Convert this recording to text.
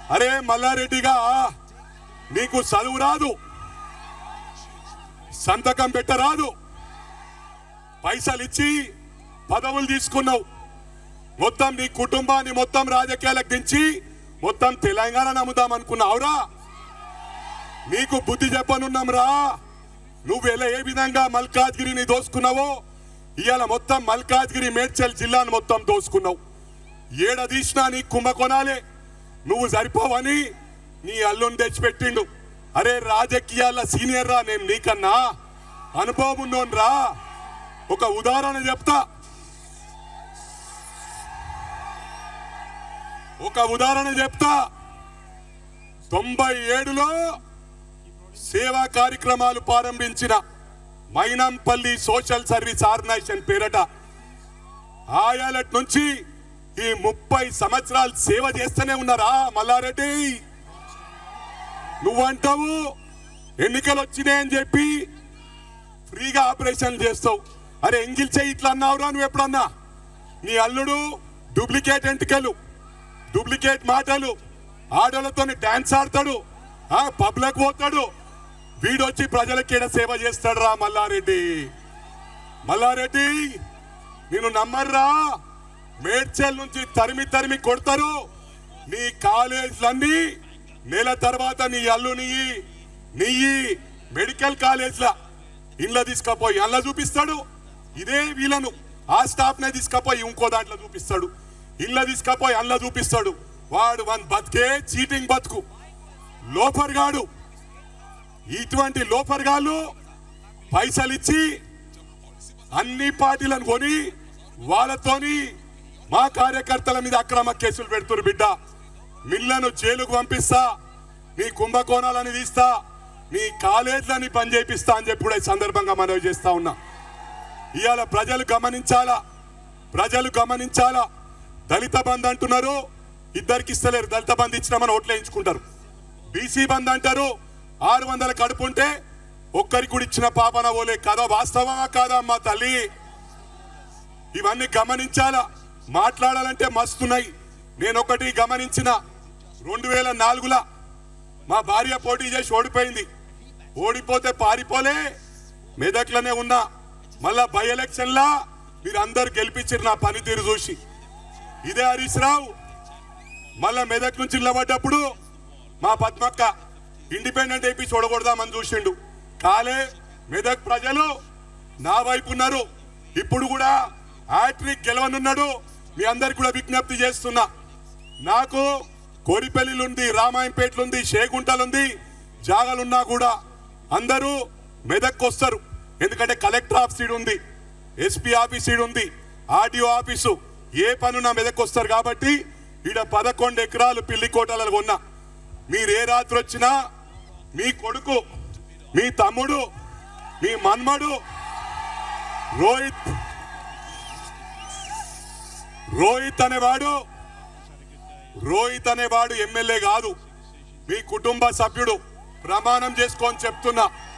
అరే మల్లారెడ్డిగా నీకు చదువు రాదు సంతకం పెట్టరాదు పైసలు ఇచ్చి పదవులు తీసుకున్నావు మొత్తం నీ కుటుంబాన్ని మొత్తం రాజకీయాలకు దించి మొత్తం తెలంగాణ నమ్ముదాం అనుకున్నావురా నీకు బుద్ధి చెప్పనున్నాం రా నువ్వు ఎలా ఏ విధంగా మల్కాజ్గిరిని దోసుకున్నావో ఇవాళ మొత్తం మల్కాజ్గిరి మేడ్చల్ జిల్లాను మొత్తం దోసుకున్నావు ఏడ తీసినా నీ కుంభకోణాలే నువ్వు సరిపోవని నీ అల్లుని తెచ్చిపెట్టిండు అరే రాజకీయాల సీనియర్ రా నేను నీకన్నా అనుభవం ఉన్నోన్ రా ఒక ఉదాహరణ చెప్తా ఒక ఉదాహరణ చెప్తా తొంభై ఏడులో సేవా కార్యక్రమాలు ప్రారంభించిన మైనంపల్లి సోషల్ సర్వీస్ ఆర్గనైజేషన్ పేరట ఆయాలటి నుంచి ఈ ముప్పై సంవత్సరాలు సేవ చేస్తూనే ఉన్నారా మల్లారెడ్డి నువ్వంటావు ఎన్నికలు వచ్చినాయని చెప్పి ఫ్రీగా ఆపరేషన్ చేస్తావు అరే ఎంగిల్ చేయి ఇట్లా అన్నావురా నువ్వు ఎప్పుడన్నా నీ అల్లుడు డూప్లికేట్ ఎంటికలు డూప్లికేట్ మాటలు ఆడలతో డాన్స్ ఆడతాడు ఆ పబ్లిక్ పోతాడు వీడొచ్చి ప్రజలకి ఈడ సేవ చేస్తాడు రా మల్లారెడ్డి మల్లారెడ్డి నేను నమ్మర్రా మేడ్చల్ నుంచి తరిమి తరిమి కొడతారు నీ కాలేజీలన్నీ నెల తర్వాత నీ అల్లు నీ నీయి మెడికల్ కాలేజ్ల ఇంట్లో తీసుకపోయి అల్ల చూపిస్తాడు ఇదే వీళ్ళను ఆ స్టాఫ్ నే తీసుకపోయి ఇంకో దాంట్లో చూపిస్తాడు ఇళ్ళ తీసుకపోయి అల్ల చూపిస్తాడు వాడు వన్ బతికే చీటింగ్ బతుకు లోఫర్ గాడు ఇటువంటి లోఫర్ గాళ్ళు పైసలు ఇచ్చి అన్ని పార్టీలను కొని వాళ్ళతోని మా కార్యకర్తల మీద అక్రమ కేసులు పెడుతున్నారు బిడ్డ మిల్లను జైలుకు పంపిస్తా మీ కుంభకోణాలని తీస్తా మీ కాలేజీలని పని చేపిస్తా అని చెప్పి కూడా ఈ సందర్భంగా మనవి చేస్తా ఉన్నా ఇవాళ ప్రజలు గమనించాలా ప్రజలు గమనించాలా దళిత బంధు అంటున్నారు ఇద్దరికి ఇస్తలేరు దళిత బంధు ఇచ్చినామని ఓట్లు వేయించుకుంటారు బీసీ బంధు అంటారు ఆరు వందల కడుపు ఉంటే ఒక్కరికి కూడా ఇచ్చిన పాపన ఓలే కదా వాస్తవమా కాదా అమ్మా తల్లి ఇవన్నీ గమనించాలా మాట్లాడాలంటే మస్తున్నాయి నేను ఒకటి గమనించిన రెండు వేల నాలుగులా మా భార్య పోటీ చేసి ఓడిపోయింది ఓడిపోతే పారిపోలే మెదక్లోనే ఉన్నా మళ్ళా బై ఎలక్షన్లా మీరు అందరు గెలిపించారు నా పనితీరు చూసి ఇదే హరీష్ రావు మళ్ళా మెదక్ నుంచి నిలబడ్డప్పుడు మా పద్మక్క ఇండిపెండెంట్ అయిపోయి చూడకూడదామని చూసిండు కాలే మెదక్ ప్రజలు నా వైపు ఉన్నారు ఇప్పుడు కూడా హ్యాట్రిక్ గెలవనున్నాడు మీ అందరికి కూడా విజ్ఞప్తి చేస్తున్నా నాకు కోరిపల్లిలుంది రామాయంపేటలుంది షేగుంటలుంది జాగాలున్నా కూడా అందరూ మెదక్ వస్తారు ఎందుకంటే కలెక్టర్ ఆఫీస్ ఈడ ఉంది ఎస్పీ ఆఫీస్ ఈడ ఉంది ఆర్డీఓ ఆఫీసు ఏ పనున్నా మెదక్ వస్తారు కాబట్టి ఈడ పదకొండు ఎకరాలు పిల్లి కోటలలో కొన్నా మీరు ఏ రాత్రి వచ్చినా మీ కొడుకు మీ తమ్ముడు మీ మన్మడు రోహిత్ రోహిత్ అనేవాడు రోహిత్ అనేవాడు ఎమ్మెల్యే కాదు మీ కుటుంబ సభ్యుడు ప్రమాణం చేసుకొని చెప్తున్నా